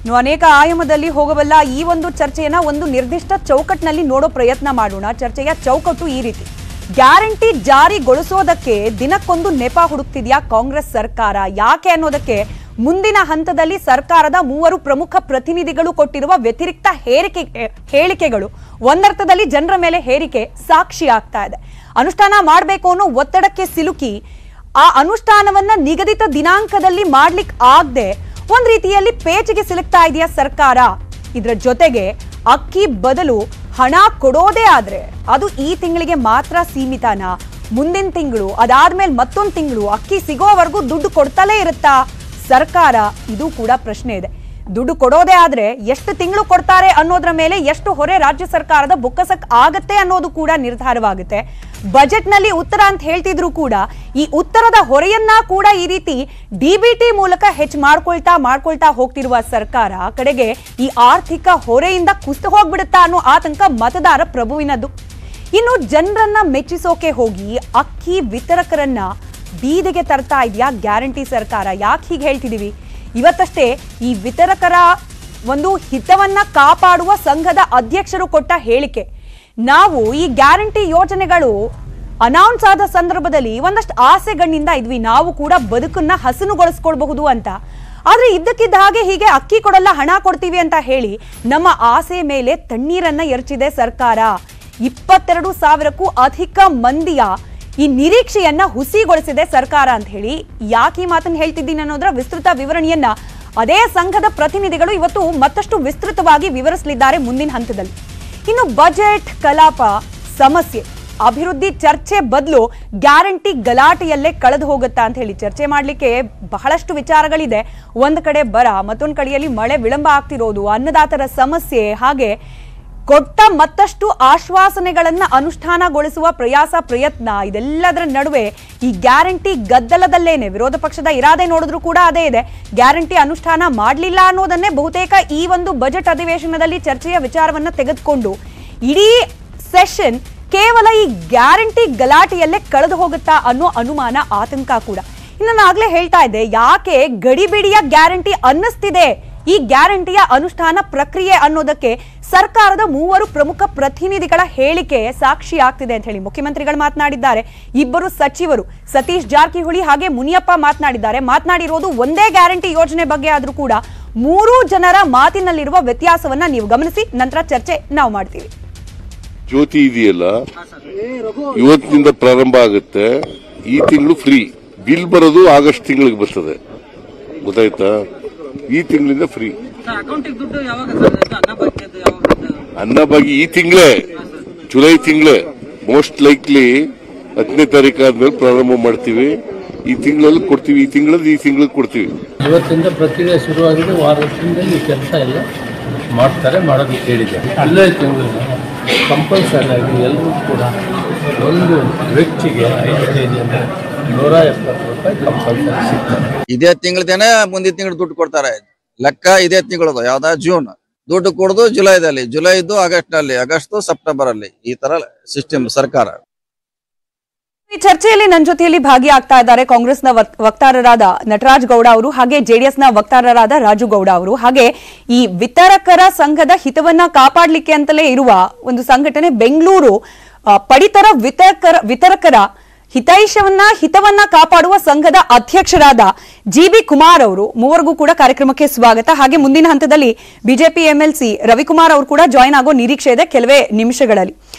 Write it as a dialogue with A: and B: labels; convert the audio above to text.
A: ಇನ್ನು ಅನೇಕ ಆಯಾಮದಲ್ಲಿ ಹೋಗಬಲ್ಲ ಈ ಒಂದು ಚರ್ಚೆಯನ್ನ ಒಂದು ನಿರ್ದಿಷ್ಟ ಚೌಕಟ್ಟಿನಲ್ಲಿ ನೋಡೋ ಪ್ರಯತ್ನ ಮಾಡೋಣ ಚರ್ಚೆಯ ಚೌಕಟ್ಟು ಈ ರೀತಿ ಗ್ಯಾರಂಟಿ ಜಾರಿಗೊಳಿಸೋದಕ್ಕೆ ದಿನಕ್ಕೊಂದು ನೆಪ ಹುಡುಕ್ತಿದ್ಯಾ ಕಾಂಗ್ರೆಸ್ ಸರ್ಕಾರ ಯಾಕೆ ಅನ್ನೋದಕ್ಕೆ ಮುಂದಿನ ಹಂತದಲ್ಲಿ ಸರ್ಕಾರದ ಮೂವರು ಪ್ರಮುಖ ಪ್ರತಿನಿಧಿಗಳು ಕೊಟ್ಟಿರುವ ವ್ಯತಿರಿಕ್ತ ಹೇರಿಕೆ ಹೇಳಿಕೆಗಳು ಒಂದರ್ಥದಲ್ಲಿ ಜನರ ಮೇಲೆ ಹೇರಿಕೆ ಸಾಕ್ಷಿ ಆಗ್ತಾ ಇದೆ ಅನುಷ್ಠಾನ ಮಾಡಬೇಕು ಅನ್ನೋ ಒತ್ತಡಕ್ಕೆ ಸಿಲುಕಿ ಆ ಅನುಷ್ಠಾನವನ್ನ ನಿಗದಿತ ದಿನಾಂಕದಲ್ಲಿ ಮಾಡ್ಲಿಕ್ಕೆ ಆಗದೆ ಒಂದ್ ರೀತಿಯಲ್ಲಿ ಪೇಚಿಗೆ ಸಿಲುಕ್ತಾ ಇದೆಯಾ ಸರ್ಕಾರ ಇದರ ಜೊತೆಗೆ ಅಕ್ಕಿ ಬದಲು ಹಣ ಕೊಡೋದೇ ಆದ್ರೆ ಅದು ಈ ತಿಂಗಳಿಗೆ ಮಾತ್ರ ಸೀಮಿತನಾ ಮುಂದಿನ ತಿಂಗಳು ಅದಾದ್ಮೇಲೆ ಮತ್ತೊಂದು ತಿಂಗಳು ಅಕ್ಕಿ ಸಿಗೋವರೆಗೂ ದುಡ್ಡು ಕೊಡ್ತಲೇ ಇರುತ್ತಾ ಸರ್ಕಾರ ಇದು ಕೂಡ ಪ್ರಶ್ನೆ ಇದೆ ದುಡ್ಡು ಕೊಡೋದೇ ಆದ್ರೆ ಎಷ್ಟು ತಿಂಗಳು ಕೊಡ್ತಾರೆ ಅನ್ನೋದ್ರ ಮೇಲೆ ಎಷ್ಟು ಹೊರೆ ರಾಜ್ಯ ಸರ್ಕಾರದ ಬೊಕ್ಕಸಕ್ ಆಗತ್ತೆ ಅನ್ನೋದು ಕೂಡ ನಿರ್ಧಾರವಾಗುತ್ತೆ ಬಜೆಟ್ ನಲ್ಲಿ ಉತ್ತರ ಅಂತ ಹೇಳ್ತಿದ್ರು ಕೂಡ ಈ ಉತ್ತರದ ಹೊರೆಯನ್ನ ಕೂಡ ಈ ರೀತಿ ಡಿಬಿಟಿ ಮೂಲಕ ಹೆಚ್ಚು ಮಾಡ್ಕೊಳ್ತಾ ಮಾಡ್ಕೊಳ್ತಾ ಹೋಗ್ತಿರುವ ಸರ್ಕಾರ ಕಡೆಗೆ ಈ ಆರ್ಥಿಕ ಹೊರೆಯಿಂದ ಕುಸಿದು ಹೋಗ್ಬಿಡುತ್ತಾ ಅನ್ನೋ ಆತಂಕ ಮತದಾರ ಪ್ರಭುವಿನದ್ದು ಇನ್ನು ಜನರನ್ನ ಮೆಚ್ಚಿಸೋಕೆ ಹೋಗಿ ಅಕ್ಕಿ ವಿತರಕರನ್ನ ಬೀದಿಗೆ ತರ್ತಾ ಇದೆಯಾ ಗ್ಯಾರಂಟಿ ಸರ್ಕಾರ ಯಾಕೆ ಹೀಗೆ ಹೇಳ್ತಿದೀವಿ ಇವತ್ತಷ್ಟೇ ಈ ವಿತರಕರ ಒಂದು ಹಿತವನ್ನ ಕಾಪಾಡುವ ಸಂಘದ ಅಧ್ಯಕ್ಷರು ಕೊಟ್ಟ ಹೇಳಿಕೆ ನಾವು ಈ ಗ್ಯಾರಂಟಿ ಯೋಜನೆಗಳು ಅನೌನ್ಸ್ ಆದ ಸಂದರ್ಭದಲ್ಲಿ ಒಂದಷ್ಟು ಆಸೆಗಣ್ಣಿಂದ ಇದ್ವಿ ನಾವು ಕೂಡ ಬದುಕನ್ನ ಹಸನುಗೊಳಿಸ್ಕೊಳ್ಬಹುದು ಅಂತ ಆದ್ರೆ ಇದ್ದಕ್ಕಿದ್ದ ಹಾಗೆ ಹೀಗೆ ಅಕ್ಕಿ ಕೊಡಲ್ಲ ಹಣ ಕೊಡ್ತೀವಿ ಅಂತ ಹೇಳಿ ನಮ್ಮ ಆಸೆ ಮೇಲೆ ತಣ್ಣೀರನ್ನ ಎರಚಿದೆ ಸರ್ಕಾರ ಇಪ್ಪತ್ತೆರಡು ಸಾವಿರಕ್ಕೂ ಅಧಿಕ ಮಂದಿಯ ಈ ನಿರೀಕ್ಷೆಯನ್ನ ಹುಸಿಗೊಳಿಸಿದೆ ಸರ್ಕಾರ ಅಂತ ಹೇಳಿ ಯಾಕೆ ಈ ಮಾತನ್ನ ಹೇಳ್ತಿದ್ದೀನಿ ಅನ್ನೋದ್ರ ವಿಸ್ತೃತ ವಿವರಣೆಯನ್ನ ಅದೇ ಸಂಘದ ಪ್ರತಿನಿಧಿಗಳು ಇವತ್ತು ಮತ್ತಷ್ಟು ವಿಸ್ತೃತವಾಗಿ ವಿವರಿಸಲಿದ್ದಾರೆ ಮುಂದಿನ ಹಂತದಲ್ಲಿ ಇನ್ನು ಬಜೆಟ್ ಕಲಾಪ ಸಮಸ್ಯೆ ಅಭಿವೃದ್ಧಿ ಚರ್ಚೆ ಬದಲು ಗ್ಯಾರಂಟಿ ಗಲಾಟೆಯಲ್ಲೇ ಕಳೆದು ಹೋಗುತ್ತಾ ಅಂತ ಹೇಳಿ ಚರ್ಚೆ ಮಾಡಲಿಕ್ಕೆ ಬಹಳಷ್ಟು ವಿಚಾರಗಳಿದೆ ಒಂದು ಕಡೆ ಬರ ಮತ್ತೊಂದು ಕಡೆಯಲ್ಲಿ ಮಳೆ ವಿಳಂಬ ಆಗ್ತಿರೋದು ಅನ್ನದಾತರ ಸಮಸ್ಯೆ ಹಾಗೆ ಕೊಟ್ಟ ಮತ್ತಷ್ಟು ಆಶ್ವಾಸನೆಗಳನ್ನ ಅನುಷ್ಠಾನಗೊಳಿಸುವ ಪ್ರಯಾಸ ಪ್ರಯತ್ನ ಇದೆಲ್ಲದರ ನಡುವೆ ಈ ಗ್ಯಾರಂಟಿ ಗದ್ದಲದಲ್ಲೇನೆ ವಿರೋಧ ಪಕ್ಷದ ಇರಾದೆ ನೋಡಿದ್ರು ಕೂಡ ಅದೇ ಇದೆ ಗ್ಯಾರಂಟಿ ಅನುಷ್ಠಾನ ಮಾಡಲಿಲ್ಲ ಅನ್ನೋದನ್ನೇ ಬಹುತೇಕ ಈ ಒಂದು ಬಜೆಟ್ ಅಧಿವೇಶನದಲ್ಲಿ ಚರ್ಚೆಯ ವಿಚಾರವನ್ನ ತೆಗೆದುಕೊಂಡು ಇಡೀ ಸೆಷನ್ ಕೇವಲ ಈ ಗ್ಯಾರಂಟಿ ಗಲಾಟೆಯಲ್ಲೇ ಕಳೆದು ಹೋಗುತ್ತಾ ಅನ್ನೋ ಅನುಮಾನ ಆತಂಕ ಕೂಡ ಇನ್ನು ನಾನು ಆಗ್ಲೇ ಹೇಳ್ತಾ ಇದ್ದೆ ಯಾಕೆ ಗಡಿಬಿಡಿಯ ಗ್ಯಾರಂಟಿ ಅನ್ನಿಸ್ತಿದೆ ಈ ಗ್ಯಾರಂಟಿಯ ಅನುಷ್ಠಾನ ಪ್ರಕ್ರಿಯೆ ಅನ್ನೋದಕ್ಕೆ ಸರ್ಕಾರದ ಮೂವರು ಪ್ರಮುಖ ಪ್ರತಿನಿಧಿಗಳ ಹೇಳಿಕೆ ಸಾಕ್ಷಿ ಆಗ್ತಿದೆ ಅಂತ ಹೇಳಿ ಮುಖ್ಯಮಂತ್ರಿಗಳು ಮಾತನಾಡಿದ್ದಾರೆ ಇಬ್ಬರು ಸಚಿವರು ಸತೀಶ್ ಜಾರಕಿಹೊಳಿ ಹಾಗೆ ಮುನಿಯಪ್ಪ ಮಾತನಾಡಿದ್ದಾರೆ ಮಾತನಾಡಿರೋದು ಒಂದೇ ಗ್ಯಾರಂಟಿ ಯೋಜನೆ ಬಗ್ಗೆ ಆದ್ರೂ ಕೂಡ ಮೂರೂ ಜನರ ಮಾತಿನಲ್ಲಿರುವ ವ್ಯತ್ಯಾಸವನ್ನ ನೀವು ಗಮನಿಸಿ ನಂತರ ಚರ್ಚೆ ನಾವು ಮಾಡ್ತೀವಿ
B: ಜ್ಯೋತಿ ಇದೆಯಲ್ಲ ಇವತ್ತಿನಿಂದ ಪ್ರಾರಂಭ ಆಗುತ್ತೆ ಈ ತಿಂಗಳು ಫ್ರೀ ಬಿಲ್ ಬರೋದು ಆಗಸ್ಟ್ ತಿಂಗಳಿಗೆ ಬರ್ತದೆ ಗೊತ್ತಾಯ್ತಾ ಈ ತಿಂಗಳಿಂದ ಫ್ರೀ
C: ಸರ್ ಅಕೌಂಟಿಗೆ ದುಡ್ಡು ಯಾವಾಗ ಸರ್ ಇದು ಅನ್ನ ಬಗ್ಗೆದ್ದು ಯಾವಾಗ ಬರ್ತದೆ?
B: ಅನ್ನಭಾಗಿ ಈ ತಿಂಗಳೇ ಜುಲೈ ತಿಂಗಳೇ ಮೋಸ್ಟ್ ಲೈಕ್ಲಿ ಹತ್ತನೇ ತಾರೀಕು ಆದ್ಮೇಲೆ ಪ್ರಾರಂಭ ಮಾಡ್ತೀವಿ ಈ ತಿಂಗಳಲ್ಲಿ ಕೊಡ್ತೀವಿ ಈ ತಿಂಗಳಲ್ಲಿ ಈ ತಿಂಗಳಿಗೆ ಕೊಡ್ತೀವಿ
D: ಇವತ್ತಿಂದ ಪ್ರಕ್ರಿಯೆ ಶುರುವಾಗಿದೆ ವಾರದಿಂದ ಈ ಕೆಲಸ ಎಲ್ಲ ಮಾಡ್ತಾರೆ ಮಾಡೋದಕ್ಕೆ ಹೇಳಿದೆ ಅಲ್ಲೇ ತಿಂಗಳು ಕಂಪಲ್ಸರಿ ಆಗಿ ಎಲ್ಲರೂ ಕೂಡ ಒಂದು ವ್ಯಕ್ತಿಗೆ ಐದು ಕೆ ಜಿ ಅಂದರೆ ನೂರ ಎಪ್ಪತ್ತು ರೂಪಾಯಿ ಕಂಪಲ್ಸರಿ ಸಿಗ್ತದೆ
E: ಇದೇ ತಿಂಗಳದೇನೆ ಮುಂದಿನ ತಿಂಗಳು ದುಡ್ಡು ಕೊಡ್ತಾರೆ ಲೆಕ್ಕ ಇದೇ ತಿಂಗಳದು ಯಾವ್ದಾ ಜೂನ್ ದುಡ್ಡು ಕೊಡೋದು ಜುಲೈದಲ್ಲಿ ಜುಲೈದು ಆಗಸ್ಟ್ ನಲ್ಲಿ ಆಗಸ್ಟ್ ಸೆಪ್ಟೆಂಬರ್ ಅಲ್ಲಿ ಈ ತರ ಸಿಸ್ಟಮ್ ಸರ್ಕಾರ
A: ಈ ಚರ್ಚೆಯಲ್ಲಿ ನನ್ನ ಜೊತೆಯಲ್ಲಿ ಭಾಗಿಯಾಗ್ತಾ ಇದ್ದಾರೆ ಕಾಂಗ್ರೆಸ್ನ ವಕ್- ವಕ್ತಾರರಾದ ನಟರಾಜ್ ಗೌಡ ಅವರು ಹಾಗೆ ಜೆಡಿಎಸ್ನ ವಕ್ತಾರರಾದ ರಾಜು ಗೌಡ ಅವರು ಹಾಗೆ ಈ ವಿತರಕರ ಸಂಘದ ಹಿತವನ್ನ ಕಾಪಾಡಲಿಕ್ಕೆ ಅಂತಲೇ ಇರುವ ಒಂದು ಸಂಘಟನೆ ಬೆಂಗಳೂರು ಆ, ಪಡಿತರ ವಿತರಕರ ವಿತರಕರ ಹಿತೈಷವನ್ನ ಹಿತವನ್ನ ಕಾಪಾಡುವ ಸಂಘದ ಅಧ್ಯಕ್ಷರಾದ ಜಿ ಬಿ ಕುಮಾರ್ ಅವರು ಮೂವರಿಗೂ ಕೂಡ ಕಾರ್ಯಕ್ರಮಕ್ಕೆ ಸ್ವಾಗತ ಹಾಗೆ ಮುಂದಿನ ಹಂತದಲ್ಲಿ ಬಿಜೆಪಿ ಎಂಎಲ್ಸಿ ರವಿಕುಮಾರ್ ಅವರು ಕೂಡ ಜಾಯಿನ್ ಆಗೋ ನಿರೀಕ್ಷೆ ಇದೆ ಕೆಲವೇ ನಿಮಿಷಗಳಲ್ಲಿ